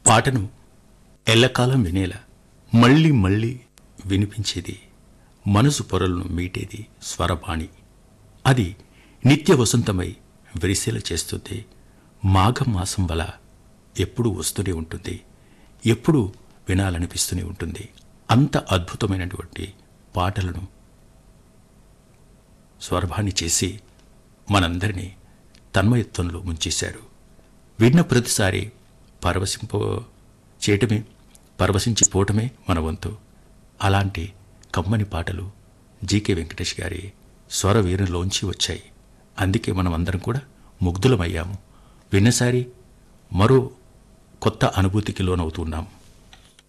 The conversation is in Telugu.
పాటను ఎల్లకాలం వినేలా మళ్ళీ మళ్ళీ వినిపించేది మనసు పొరలను మీటేది స్వరపాణి అది నిత్య వసంతమై విరిసేల చేస్తుంది మాఘం మాసం వల ఎప్పుడూ వస్తూనే ఉంటుంది ఎప్పుడూ వినాలనిపిస్తూనే ఉంటుంది అంత అద్భుతమైనటువంటి పాటలను స్వరభాన్ని చేసి మనందరినీ తన్మయత్వంలో ముంచేశారు విన్న ప్రతిసారి పరవశింపో చేయటమే పరవశించిపోవటమే మన వంతు అలాంటి కమ్మని పాటలు జీకే వెంకటేష్ గారి స్వర వీరులోంచి వచ్చాయి అందుకే మనం అందరం కూడా ముగ్ధులమయ్యాము విన్నసారి మరో కొత్త అనుభూతికి లోనవుతున్నాం